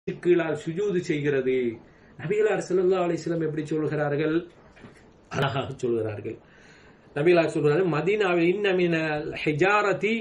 கீழால் சுஜூது செய்கிறது நபிகளார் ஸல்லல்லாஹு அலைஹி வஸல்லம் எப்படி சொல்கிறார்கள் அழகாக சொல்கிறார்கள் நபிகளார் சொல்கிறார்கள் மதீனாவில் இன்னமின ஹிஜாரதி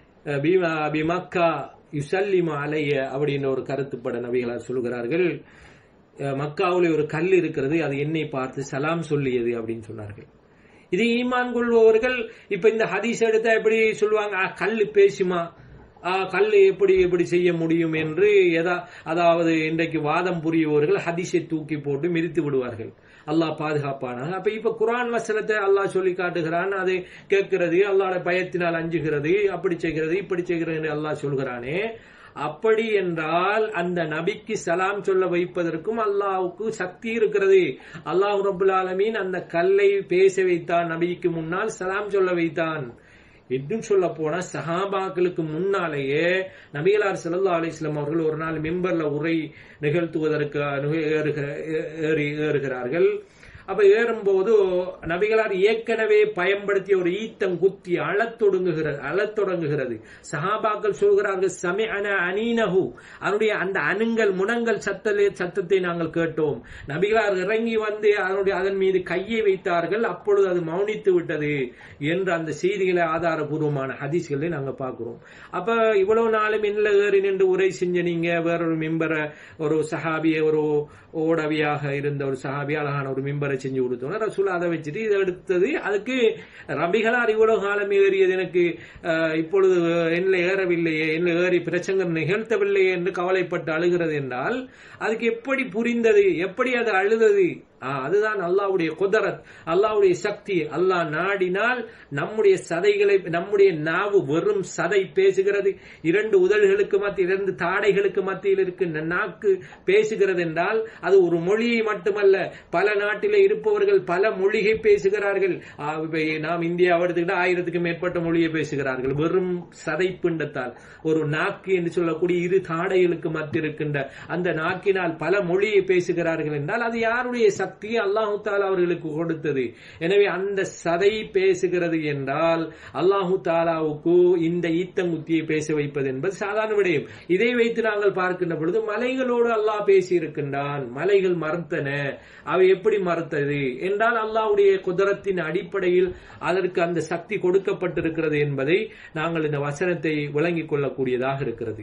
பிமா பிமக்கா யுசல்லிமு அலைய அப்படின்னு ஒரு கருத்துப்பட நபிகளார் சொல்கிறார்கள் அஹ், மக்காவுல ஒரு கல் இருக்கிறது அது என்னை பார்த்து சலாம் சொல்லியது அப்படின்னு சொன்னார்கள் இது ஈமான் கொள்பவர்கள் இப்ப இந்த ஹதீஸ் எடுத்தா எப்படி சொல்லுவாங்க "ஆ, கல்லு பேசுமா ஆ, கல்லு எப்படி எப்படி செய்ய முடியும் என்று எதா அதாவது இன்றைக்கு வாதம் புரியுபவர்கள் ஹதீஸை தூக்கி போட்டு மிதித்து விடுவார்கள் அல்லாஹ் பாதுகாப்பானாக அப்ப இப்ப குர்ஆன் வசனத்தை அல்லாஹ் சொல்லி காட்டுகிறான் அதை கேட்கிறது அல்லாஹ்ட பயத்தினால் அஞ்சுகிறது அப்படி செய்கிறது இப்படி செய்கிறது என்று அல்லாஹ் சொல்கிறானே அப்படி என்றால் அந்த நபிக்கு சலாம் சொல்ல வைப்பதற்கும் அல்லாஹ்வுக்கு சக்தி இருக்கிறது அல்லாஹ் ரபுல் ஆலமீன் அந்த கல்லை பேச வைத்தான் நபிக்கு முன்னால் சலாம் சொல்ல வைத்தான் இன்னும் சொல்ல போனா சஹாபாக்களுக்கு முன்னாலேயே நபிகளார் ஸல்லல்லாஹு அலைஹி வஸல்லம் அவர்கள் ஒரு நாள் மிம்பர்ல உரை நிகழ்த்துவதற்கு அணுகு- ஏறுகிற- ஏ- ஏறி ஏறுகிறார்கள் அப்ப ஏறும்போது நபிகளார் ஏற்கனவே பயன்படுத்திய ஒரு ஈத்தம் குத்தி அழத் தொடங்குகிறது அழத் தொடங்குகிறது சஹாபாக்கள் சொல்கிறார்கள் சமிஅன அனீனஹு அதனுடைய அந்த அணுங்கள் முனங்கள் சத்தலே சத்தத்தை நாங்கள் கேட்டோம் நபிகளார் இறங்கி வந்து அதனுடைய அதன் மீது கையை வைத்தார்கள் அப்பொழுது அது மௌனித்து விட்டது என்று அந்த செய்திகளை ஆதாரபூர்வமான ஹதீஸ்களை நாங்க பார்க்கிறோம் அப்ப இவ்வளவு நாளும் என்ன ஏறி நின்று உரை செஞ்ச நீங்க வேறொரு மிம்பரை ஒரு சஹாபிய ஒரு ஓடவியாக இருந்த ஒரு சஹாபி அழகான ஒரு மிம்பரை செஞ்சு கொடுத்தோம் ரசூல் அதை வச்சுட்டு இதை எடுத்தது அதுக்கு ரபிகளார் இவ்வளவு காலம் ஏறியது எனக்கு அஹ், இப்பொழுது என்ன ஏறவில்லையே என்ன ஏறி பிரச்சங்கம் நிகழ்த்தவில்லையே என்று கவலைப்பட்டு அழுகிறது என்றால் அதுக்கு எப்படி புரிந்தது எப்படி அது அழுதது ஆ, அதுதான் அல்லாஹ்வுடைய குதரத் அல்லாஹ்வுடைய சக்தி அல்லாஹ் நாடினால் நம்முடைய சதைகளை நம்முடைய நாவு வெறும் சதை பேசுகிறது இரண்டு உதடுகளுக்கு மத்தியில் இரண்டு தாடைகளுக்கு மத்தியில் இருக்கின்ற நாக்கு பேசுகிறது என்றால் அது ஒரு மொழியை மட்டுமல்ல பல நாட்டிலே இருப்பவர்கள் பல மொழிகை பேசுகிறார்கள் ஆ, இப்ப நாம் இந்தியாவை எடுத்துக்கிட்டா ஆயிரத்துக்கு மேற்பட்ட மொழியை பேசுகிறார்கள் வெறும் சதை பிண்டத்தால் ஒரு நாக்கு என்று சொல்லக்கூடிய இரு தாடைகளுக்கு மத்தியில் இருக்கின்ற அந்த நாக்கினால் பல மொழியை பேசுகிறார்கள் என்றால் அது யாருடைய சக்தி அல்லாஹு தாலா அவர்களுக்கு கொடுத்தது எனவே அந்த சதை பேசுகிறது என்றால் அல்லாஹு தாலாவுக்கு இந்த ஈத்தங்குத்தியை பேச வைப்பது என்பது சாதாரண விடயம் இதை வைத்து நாங்கள் பார்க்கின்ற பொழுது மலைகளோடு அல்லாஹ் பேசி இருக்கின்றான் மலைகள் மறுத்தன அவை எப்படி மறுத்தது என்றால் அல்லாஹ்வுடைய குதரத்தின் அடிப்படையில் அதற்கு அந்த சக்தி கொடுக்கப்பட்டிருக்கிறது என்பதை நாங்கள் இந்த வசனத்தை விளங்கிக் கொள்ளக்கூடியதாக இருக்கிறது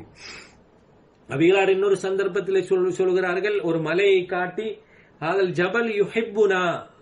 அபிகளார் இன்னொரு சந்தர்ப்பத்தில் சொல் சொல்கிறார்கள் ஒரு மலையை காட்டி அதில் ஜபல் யுஹிப்புனா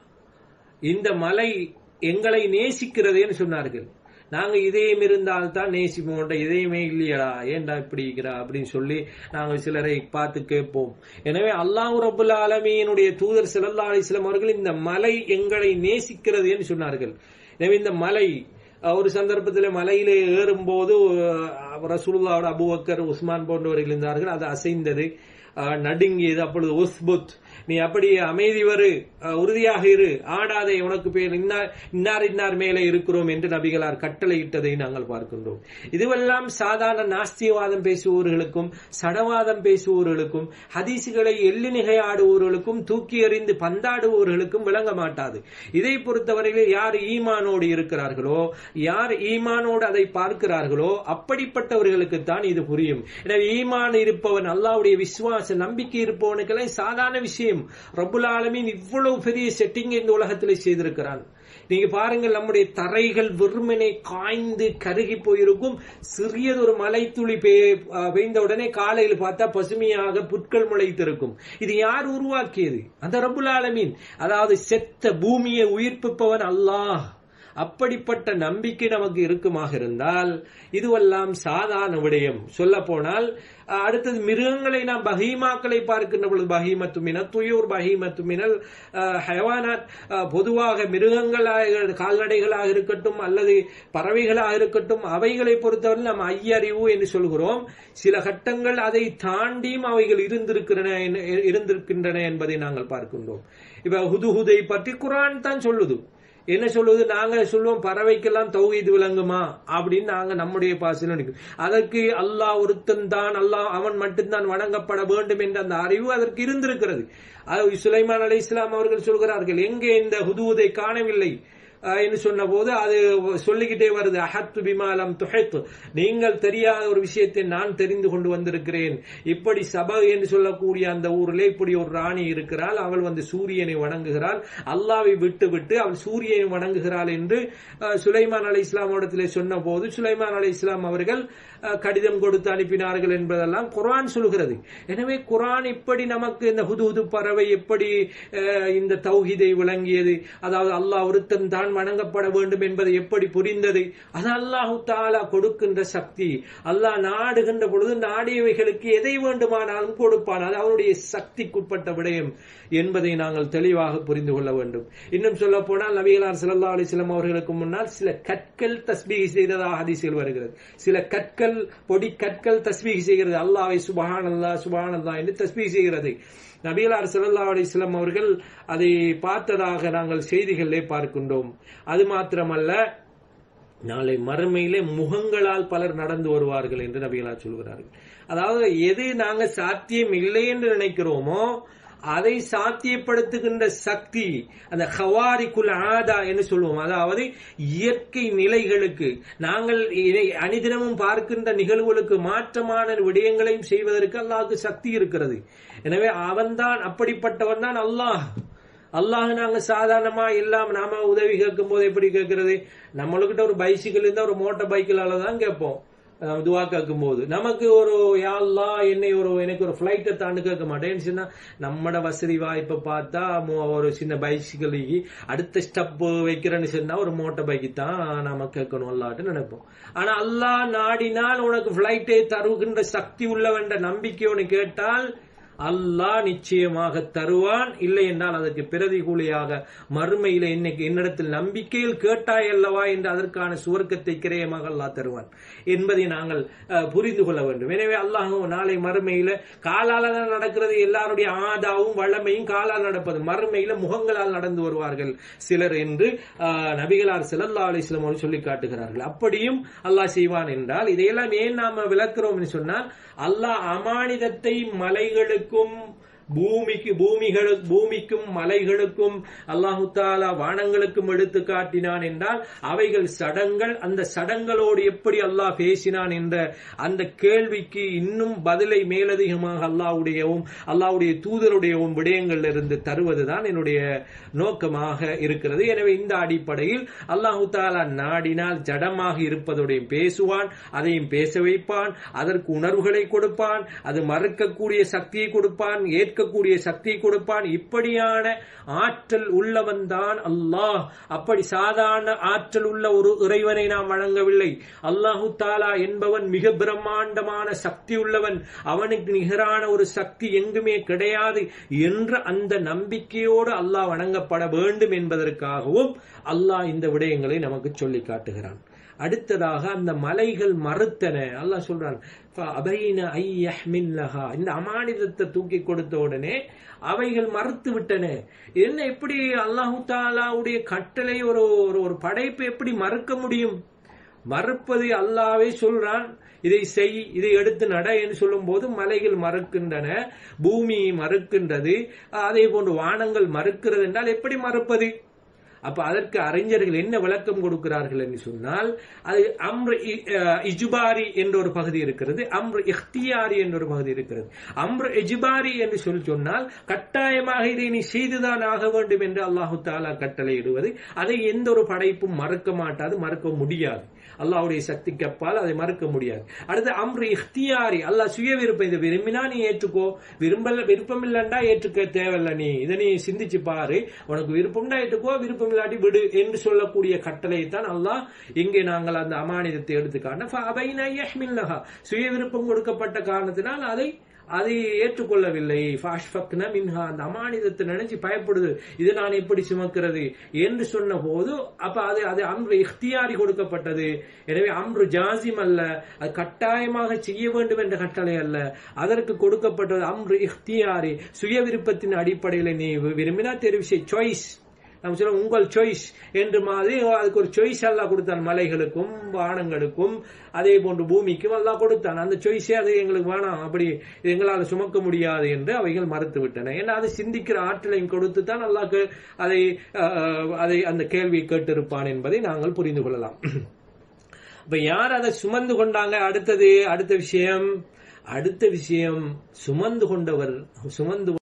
இந்த மலை எங்களை நேசிக்கிறதேன்னு சொன்னார்கள் நாங்க இதயம் இருந்தால் தான் நேசிப்போம் இதயமே இல்லையடா ஏன்டா இப்படி இருக்கிறா அப்படின்னு சொல்லி நாங்கள் சிலரை பார்த்து கேட்போம் எனவே அல்லாஹ் ரபுல் ஆலமீனுடைய தூதர் ஸல்லல்லாஹு அலைஹி வஸல்லம் அவர்கள் இந்த மலை எங்களை நேசிக்கிறது என்று சொன்னார்கள் எனவே இந்த மலை அஹ், ஒரு சந்தர்ப்பத்தில் மலையிலே ஏறும்போது அஹ், ரசூலுல்லாவோட அபூபக்கர் உஸ்மான் போன்றவர்கள் இருந்தார்கள் அது அசைந்தது அஹ், நடுங்கியது அப்பொழுது உஸ்புத் நீ அப்படி அமைதி வரு அஹ், உறுதியாக இரு ஆடாதே உனக்கு பேர் இன்னார் இன்னார் இன்னார் மேலே இருக்கிறோம் என்று நபிகளார் கட்டளையிட்டதை நாங்கள் பார்க்கின்றோம் இதுவெல்லாம் சாதாரண நாஸ்தியவாதம் பேசுபவர்களுக்கும் சடவாதம் பேசுபவர்களுக்கும் ஹதீசுகளை எள்ளிநிகை ஆடுபவர்களுக்கும் தூக்கி எறிந்து பந்தாடுபவர்களுக்கும் விளங்க மாட்டாது இதை பொறுத்தவரையில் யார் ஈமானோடு இருக்கிறார்களோ யார் ஈமானோடு அதை பார்க்கிறார்களோ அப்படிப்பட்டவர்களுக்கு தான் இது புரியும் எனவே ஈமான் இருப்பவன் அல்லாஹ்வுடைய விசுவாச நம்பிக்கை இருப்பவனுக்கெல்லாம் சாதாரண விஷயம் ரப்புல் ஆலமீன் இவ்வளவு பெரிய செட்டிங் இந்த உலகத்தில் செய்திருக்கிறான் நீங்க பாருங்கள் நம்முடைய தரைகள் வெறுமனே காய்ந்து கருகி போயிருக்கும் சிறியதொரு மலைத்துளி பெய்- அஹ் பெய்ந்த உடனே காலையில் பார்த்தா பசுமையாக புற்கள் முளைத்திருக்கும் இது யார் உருவாக்கியது அந்த ரப்புல் ஆலமீன் அதாவது செத்த பூமியை உயிர்ப்பிப்பவன் அல்லாஹ் அப்படிப்பட்ட நம்பிக்கை நமக்கு இருக்குமாக இருந்தால் இதுவெல்லாம் சாதாரண விடயம் சொல்ல போனால் அஹ், அடுத்தது மிருகங்களை நாம் பஹீமாக்களை பார்க்கின்ற பொழுது பஹீமத்து மினல் துயூர் பஹீமத்து மினல் அஹ், ஹயவானாத் அஹ், பொதுவாக மிருகங்களாக கால்நடைகளாக இருக்கட்டும் அல்லது பறவைகளாக இருக்கட்டும் அவைகளை பொறுத்தவரை நாம் ஐயறிவு என்று சொல்கிறோம் சில கட்டங்கள் அதை தாண்டியும் அவைகள் இருந்திருக்கின்றன என- இருந்திருக்கின்றன என்பதை நாங்கள் பார்க்கின்றோம் இப்ப ஹுதுஹுதை பற்றி குரான் தான் சொல்லுது என்ன சொல்லுவது நாங்க சொல்லுவோம் பறவைக்கெல்லாம் தௌஹீது விளங்குமா அப்படின்னு நாங்க நம்முடைய பாசையில் நினைக்கும் அதற்கு அல்லாஹ் ஒருத்தன் தான் அல்லாஹ் அவன் மட்டும்தான் வணங்கப்பட வேண்டும் என்ற அந்த அறிவு அதற்கு இருந்திருக்கிறது அது சுலைமான் அலை இஸ்லாம் அவர்கள் சொல்கிறார்கள் எங்கே இந்த ஹுதூதை காணவில்லை அஹ், என்று சொன்ன போது அது சொல்லிக்கிட்டே வருது அஹத்து பிமாலம் துஹைத்து நீங்கள் தெரியாத ஒரு விஷயத்தை நான் தெரிந்து கொண்டு வந்திருக்கிறேன் இப்படி சப என்று சொல்லக்கூடிய அந்த ஊரிலே இப்படி ஒரு ராணி இருக்கிறாள் அவள் வந்து சூரியனை வணங்குகிறாள் அல்லாவை விட்டு விட்டு அவள் சூரியனை வணங்குகிறாள் என்று அஹ், சுலைமான் அலை இஸ்லாமிடத்திலே சொன்ன போது சுலைமான் அலை இஸ்லாம் அவர்கள் அஹ், கடிதம் கொடுத்து அனுப்பினார்கள் என்பதெல்லாம் குர்ஆன் சொல்கிறது எனவே குர்ஆன் இப்படி நமக்கு இந்த ஹுதுஹுது பறவை எப்படி அஹ், இந்த தௌஹீதை விளங்கியது அதாவது அல்லாஹ் ஒருத்தன் தான் வணங்கப்பட வேண்டும் என்பதை எப்படி புரிந்தது அது அல்லாஹு தாலா கொடுக்கின்ற சக்தி அல்லாஹ் நாடுகின்ற பொழுது நாடியவைகளுக்கு எதை வேண்டுமானாலும் கொடுப்பான் அது அவனுடைய சக்திக்குட்பட்ட விடயம் என்பதை நாங்கள் தெளிவாக புரிந்து கொள்ள வேண்டும் இன்னும் சொல்ல போனால் நபிகளார் ஸல்லல்லாஹு அலைஹி வஸல்லம் அவர்களுக்கு முன்னால் சில கற்கள் தஸ்பீஹ் செய்ததாக ஹதீஸில் வருகிறது சில கற்கள் பொடி கற்கள் தஸ்பீஹ் செய்கிறது அல்லாஹ்வை சுபஹானல்லாஹ் சுபஹானல்லாஹ் என்று தஸ்பீஹ் செய்கிறது நபிகளார் ஸல்லல்லாஹு அலைஹி வஸல்லம் அவர்கள் அதை பார்த்ததாக நாங்கள் செய்திகளிலே பார்க்கின்றோம் அது மாத்திரமல்ல நாளை மறுமையிலே முகங்களால் பலர் நடந்து வருவார்கள் என்று நபிகளார் சொல்கிறார்கள் அதாவது எது நாங்க சாத்தியம் இல்லை என்று நினைக்கிறோமோ அதை சாத்தியப்படுத்துகின்ற சக்தி அந்த ஹவாரிக்குல் ஆதா என்று சொல்லுவோம் அதாவது இயற்கை நிலைகளுக்கு நாங்கள் இதை அனிதினமும் பார்க்கின்ற நிகழ்வுகளுக்கு மாற்றமான விடயங்களையும் செய்வதற்கு அல்லாஹ்வுக்கு சக்தி இருக்கிறது எனவே அவன்தான் அப்படிப்பட்டவன் தான் அல்லாஹ் அல்லாஹ் நாங்க சாதாரணமா இல்லாம நாம உதவி கேட்கும் போது எப்படி கேட்கறது நம்மளுக்கிட்ட ஒரு பைசிக்கிள் இருந்தா ஒரு மோட்டார் பைக்கிளால தான் கேட்போம் அஹ் துவா கேட்கும் போது நமக்கு ஒரு யா அல்லாஹ் என்னை ஒரு எனக்கு ஒரு ஃபிளைட்டை தாண்டு கேட்க மாட்டேன்னு சொன்னா நம்மட வசதி வாய்ப்பை பார்த்தா மோ- ஒரு சின்ன பைசிக்கிள் அடுத்த ஸ்டெப் வைக்கிறேன்னு சொன்னா ஒரு மோட்டார் பைக்கு தான் நாம கேட்கணும் அல்லாட்டு நினைப்போம் ஆனா அல்லாஹ் நாடினால் உனக்கு ஃபிளைட்டை தருகின்ற சக்தி உள்ளவன்ற நம்பிக்கையோன்னு கேட்டால் அல்லாஹ் நிச்சயமாக தருவான் இல்லை என்றால் அதற்கு பிரதிகூலியாக மறுமையில இன்னைக்கு என்னிடத்தில் நம்பிக்கையில் கேட்டாய் அல்லவா என்று அதற்கான சுவர்க்கத்தை கிரயமாக அல்லாஹ் தருவான் என்பதை நாங்கள் அஹ், புரிந்து கொள்ள வேண்டும் எனவே அல்லாஹ் நாளை மறுமையில காலால தான் நடக்கிறது எல்லாருடைய ஆதாவும் வளமையும் காலால் நடப்பது மறுமையில முகங்களால் நடந்து வருவார்கள் சிலர் என்று அஹ், நபிகளார் ஸல்லல்லாஹு அலைஹி வஸல்லம் அவர்கள் சொல்லி காட்டுகிறார்கள் அப்படியும் அல்லாஹ் செய்வான் என்றால் இதையெல்லாம் ஏன் நாம விளக்குறோம் என்று சொன்னால் அல்லாஹ் அமானிதத்தை மலைகளுக்கும் பூமிக்கு பூமிகளு பூமிக்கும் மலைகளுக்கும் அல்லாஹு தாலா வானங்களுக்கும் எடுத்து காட்டினான் என்றால் அவைகள் சடங்கள் அந்த சடங்களோடு எப்படி அல்லாஹ் பேசினான் என்ற அந்த கேள்விக்கு இன்னும் பதிலை மேலதிகமாக அல்லாஹ்வுடையவும் அல்லாஹ்வுடைய தூதருடையவும் விடயங்கள் இருந்து தருவதுதான் என்னுடைய நோக்கமாக இருக்கிறது எனவே இந்த அடிப்படையில் அல்லாஹு தாலா நாடினால் ஜடமாக இருப்பதோடையும் பேசுவான் அதையும் பேச வைப்பான் அதற்கு உணர்வுகளை கொடுப்பான் அது மறுக்கக்கூடிய சக்தியை கொடுப்பான் ஏற்கக்கூடிய சக்தியை கொடுப்பான் இப்படியான ஆற்றல் உள்ளவன் தான் அல்லாஹ் அப்படி சாதாரண ஆற்றல் உள்ள ஒரு இறைவனை நாம் வழங்கவில்லை அல்லாஹு தாலா என்பவன் மிக பிரம்மாண்டமான சக்தி உள்ளவன் அவனுக்கு நிகரான ஒரு சக்தி எங்குமே கிடையாது என்ற அந்த நம்பிக்கையோடு அல்லாஹ் வணங்கப்பட வேண்டும் என்பதற்காகவும் அல்லாஹ் இந்த விடயங்களை நமக்கு சொல்லி காட்டுகிறான் அடுத்ததாக அந்த மலைகள் மறுத்தன அல்லாஹ் சொல்றான் "ஃபஅபைன ஐ யஹ்மில்லஹா." இந்த அமானிதத்தை தூக்கி கொடுத்த உடனே அவைகள் மறுத்து விட்டன என்ன எப்படி அல்லாஹு தாலாவுடைய கட்டளை ஒரு ஒரு- ஒரு படைப்பு எப்படி மறுக்க முடியும் மறுப்பது அல்லாவே சொல்றான் இதை செய் இதை எடுத்து நட என்று சொல்லும் போது மலைகள் மறுக்கின்றன பூமி மறுக்கின்றது அதே போன்று வானங்கள் மறுக்கிறது என்றால் எப்படி மறுப்பது அப்ப அதற்கு அறிஞர்கள் என்ன விளக்கம் கொடுக்கிறார்கள் என்று சொன்னால் அது அம்ரு இ- அஹ் இஜுபாரி என்ற ஒரு பகுதி இருக்கிறது அம்ரு இஹ்தியாரி என்ற ஒரு பகுதி இருக்கிறது அம்ரு இஜுபாரி என்று சொல்லி சொன்னால் கட்டாயமாக இதை நீ செய்துதான் ஆக வேண்டும் என்று அல்லாஹு தாலா கட்டளையிடுவது அதை எந்த ஒரு படைப்பும் மறுக்க மாட்டாது மறுக்க முடியாது அல்லாஹ்வுடைய சக்திக்கு அப்பால் அதை மறுக்க முடியாது அடுத்து அம்ரு இஹ்தியாரி அல்லாஹ் சுய விருப்பம் இதை விரும்பினா நீ ஏற்றுக்கோ விரும்பல விருப்பம் இல்லைண்டா ஏற்றுக்க தேவையில்ல நீ இதை நீ சிந்திச்சு பாரு உனக்கு விருப்பம்னா ஏற்றுக்கோ விருப்பம் இல்லாட்டி விடு என்று சொல்லக்கூடிய கட்டளையை தான் அல்லாஹ் இங்கே நாங்கள் அந்த அமானிதத்தை எடுத்துக்காட்ட சுய விருப்பம் கொடுக்கப்பட்ட காரணத்தினால் அதை அதை ஏற்றுக்கொள்ளவில்லை ஃபாஷ்ஃபக்ன மின்ஹா அந்த அமானிதத்தை நினைச்சு பயப்படுது இது நான் எப்படி சுமக்கிறது என்று சொன்ன போது அப்ப அது அது அம்ரு இஃப்தியாரி கொடுக்கப்பட்டது எனவே அம்ரு ஜாசிம் அல்ல அது கட்டாயமாக செய்ய வேண்டும் என்ற கட்டளை அல்ல அதற்கு கொடுக்கப்பட்டது அம்ரு இஃப்தியாரி சுய விருப்பத்தின் அடிப்படையில் நீ விரும்பினா தெரிவு செய் சாய்ஸ் நம்ம சொல்ல உங்கள் சாய்ஸ் என்று மாதிரி அதுக்கு ஒரு சாய்ஸ் எல்லாம் கொடுத்தான் மலைகளுக்கும் வானங்களுக்கும் அதே போன்று பூமிக்கும் எல்லாம் கொடுத்தான் அந்த சாய்ஸே அது எங்களுக்கு வேணாம் அப்படி இது எங்களால் சுமக்க முடியாது என்று அவைகள் மறுத்து விட்டன ஏன்னா அது சிந்திக்கிற ஆற்றலையும் கொடுத்து தான் அல்லாஹ் அதை அஹ், அதை அந்த கேள்வியை கேட்டிருப்பான் என்பதை நாங்கள் புரிந்து கொள்ளலாம் இப்ப யார் அதை சுமந்து கொண்டாங்க அடுத்தது அடுத்த விஷயம் அடுத்த விஷயம் சுமந்து கொண்டவர் சுமந்து